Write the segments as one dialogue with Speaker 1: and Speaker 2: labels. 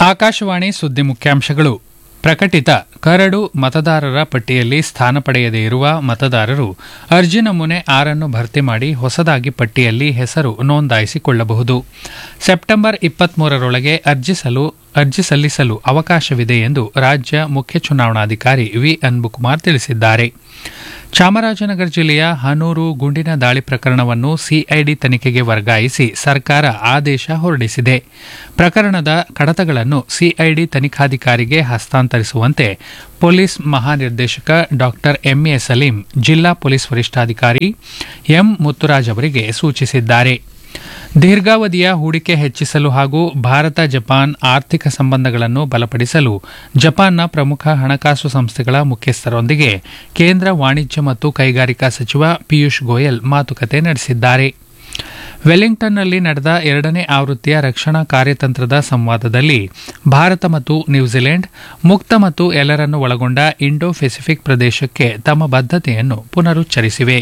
Speaker 1: ಆಕಾಶವಾಣಿ ಸುದ್ದಿ ಮುಖ್ಯಾಂಶಗಳು ಪ್ರಕಟಿತ ಕರಡು ಮತದಾರರ ಪಟ್ಟಿಯಲ್ಲಿ ಸ್ಥಾನ ಪಡೆಯದೇ ಇರುವ ಮತದಾರರು ಅರ್ಜಿ ನಮೂನೆ ಆರನ್ನು ಭರ್ತಿ ಮಾಡಿ ಹೊಸದಾಗಿ ಪಟ್ಟಿಯಲ್ಲಿ ಹೆಸರು ನೋಂದಾಯಿಸಿಕೊಳ್ಳಬಹುದು ಸೆಪ್ಟೆಂಬರ್ ಇಪ್ಪತ್ಮೂರರೊಳಗೆ ಅರ್ಜಿಸಲು ಅರ್ಜಿ ಸಲ್ಲಿಸಲು ಅವಕಾಶವಿದೆ ಎಂದು ರಾಜ್ಯ ಮುಖ್ಯ ಚುನಾವಣಾಧಿಕಾರಿ ವಿ ಅನ್ಬುಕುಮಾರ್ ತಿಳಿಸಿದ್ದಾರೆ ಚಾಮರಾಜನಗರ ಜಿಲ್ಲೆಯ ಹನೂರು ಗುಂಡಿನ ದಾಳಿ ಪ್ರಕರಣವನ್ನು ಸಿಐಡಿ ತನಿಖೆಗೆ ವರ್ಗಾಯಿಸಿ ಸರ್ಕಾರ ಆದೇಶ ಹೊರಡಿಸಿದೆ ಪ್ರಕರಣದ ಕಡತಗಳನ್ನು ಸಿಐಡಿ ತನಿಖಾಧಿಕಾರಿಗೆ ಹಸ್ತಾಂತರಿಸುವಂತೆ ಪೊಲೀಸ್ ಮಹಾನಿರ್ದೇಶಕ ಡಾ ಎಂಎ ಸಲೀಂ ಜಿಲ್ಲಾ ಪೊಲೀಸ್ ವರಿಷ್ಠಾಧಿಕಾರಿ ಎಂ ಮುತ್ತುರಾಜ್ ಅವರಿಗೆ ಸೂಚಿಸಿದ್ದಾರೆ ದೀರ್ಘಾವಧಿಯ ಹೂಡಿಕೆ ಹೆಚ್ಚಿಸಲು ಹಾಗೂ ಭಾರತ ಜಪಾನ್ ಆರ್ಥಿಕ ಸಂಬಂಧಗಳನ್ನು ಬಲಪಡಿಸಲು ಜಪಾನ್ನ ಪ್ರಮುಖ ಹಣಕಾಸು ಸಂಸ್ಥೆಗಳ ಮುಖ್ಯಸ್ಥರೊಂದಿಗೆ ಕೇಂದ್ರ ವಾಣಿಜ್ಯ ಮತ್ತು ಕೈಗಾರಿಕಾ ಸಚಿವ ಪಿಯೂಷ್ ಗೋಯಲ್ ಮಾತುಕತೆ ನಡೆಸಿದ್ದಾರೆ ವೆಲ್ಲಿಂಗ್ಟನ್ನಲ್ಲಿ ನಡೆದ ಎರಡನೇ ಆವೃತ್ತಿಯ ರಕ್ಷಣಾ ಕಾರ್ಯತಂತ್ರದ ಸಂವಾದದಲ್ಲಿ ಭಾರತ ಮತ್ತು ನ್ಯೂಜಿಲೆಂಡ್ ಮುಕ್ತ ಮತ್ತು ಎಲ್ಲರನ್ನು ಒಳಗೊಂಡ ಇಂಡೋ ಪೆಸಿಫಿಕ್ ಪ್ರದೇಶಕ್ಕೆ ತಮ್ಮ ಬದ್ಧತೆಯನ್ನು ಪುನರುಚ್ಚರಿಸಿವೆ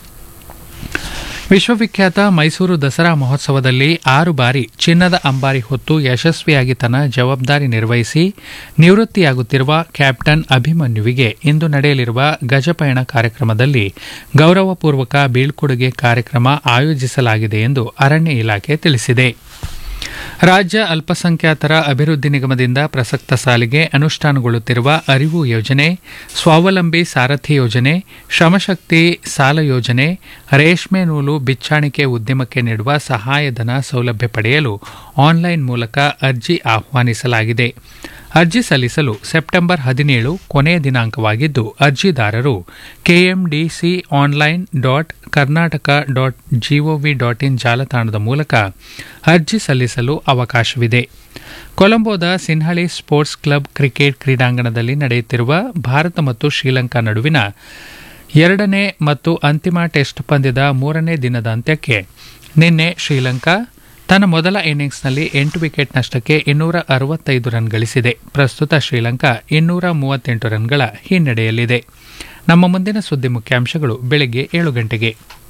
Speaker 1: ವಿಶ್ವವಿಖ್ಯಾತ ಮೈಸೂರು ದಸರಾ ಮಹೋತ್ಸವದಲ್ಲಿ ಆರು ಬಾರಿ ಚಿನ್ನದ ಅಂಬಾರಿ ಹೊತ್ತು ಯಶಸ್ವಿಯಾಗಿ ತನ್ನ ಜವಾಬ್ದಾರಿ ನಿರ್ವಹಿಸಿ ನಿವೃತ್ತಿಯಾಗುತ್ತಿರುವ ಕ್ಯಾಪ್ಟನ್ ಅಭಿಮನ್ಯುವಿಗೆ ಇಂದು ನಡೆಯಲಿರುವ ಗಜಪಯಣ ಕಾರ್ಯಕ್ರಮದಲ್ಲಿ ಗೌರವಪೂರ್ವಕ ಬೀಳ್ಕೊಡುಗೆ ಕಾರ್ಯಕ್ರಮ ಆಯೋಜಿಸಲಾಗಿದೆ ಎಂದು ಅರಣ್ಯ ಇಲಾಖೆ ತಿಳಿಸಿದೆ ರಾಜ್ಯ ಅಲ್ಪಸಂಖ್ಯಾತರ ಅಭಿವೃದ್ಧಿ ನಿಗಮದಿಂದ ಪ್ರಸಕ್ತ ಸಾಲಿಗೆ ಅನುಷ್ಠಾನಗೊಳ್ಳುತ್ತಿರುವ ಅರಿವು ಯೋಜನೆ ಸ್ವಾವಲಂಬಿ ಸಾರಥಿ ಯೋಜನೆ ಶ್ರಮಶಕ್ತಿ ಸಾಲ ಯೋಜನೆ ರೇಷ್ಮೆ ನೂಲು ಬಿಚ್ಚಾಣಿಕೆ ಉದ್ಯಮಕ್ಕೆ ನೀಡುವ ಸಹಾಯಧನ ಸೌಲಭ್ಯ ಪಡೆಯಲು ಆನ್ಲೈನ್ ಮೂಲಕ ಅರ್ಜಿ ಆಹ್ವಾನಿಸಲಾಗಿದೆ ಅರ್ಜಿ ಸಲ್ಲಿಸಲು ಸೆಪ್ಟೆಂಬರ್ ಹದಿನೇಳು ಕೊನೆಯ ದಿನಾಂಕವಾಗಿದ್ದು ಅರ್ಜಿದಾರರು KMDC online dot Karnataka dot GOV dot in ಜಾಲತಾಣದ ಮೂಲಕ ಅರ್ಜಿ ಸಲ್ಲಿಸಲು ಅವಕಾಶವಿದೆ ಕೊಲಂಬೋದ ಸಿನ್ಹಳಿ ಸ್ಪೋರ್ಟ್ಸ್ ಕ್ಲಬ್ ಕ್ರಿಕೆಟ್ ಕ್ರೀಡಾಂಗಣದಲ್ಲಿ ನಡೆಯುತ್ತಿರುವ ಭಾರತ ಮತ್ತು ಶ್ರೀಲಂಕಾ ನಡುವಿನ ಎರಡನೇ ಮತ್ತು ಅಂತಿಮ ಟೆಸ್ಟ್ ಪಂದ್ಯದ ಮೂರನೇ ದಿನದ ಅಂತ್ಯಕ್ಕೆ ನಿನ್ನೆ ಶ್ರೀಲಂಕಾ ತನ್ನ ಮೊದಲ ಇನ್ನಿಂಗ್ಸ್ನಲ್ಲಿ ಎಂಟು ವಿಕೆಟ್ ನಷ್ಟಕ್ಕೆ ಇನ್ನೂರ ಅರವತ್ತೈದು ರನ್ ಗಳಿಸಿದೆ ಪ್ರಸ್ತುತ ಶ್ರೀಲಂಕಾ ಇನ್ನೂರ ಮೂವತ್ತೆಂಟು ರನ್ಗಳ ಹಿನ್ನಡೆಯಲ್ಲಿದೆ ನಮ್ಮ ಮುಂದಿನ ಸುದ್ದಿ ಮುಖ್ಯಾಂಶಗಳು ಬೆಳಗ್ಗೆ ಏಳು ಗಂಟೆಗೆ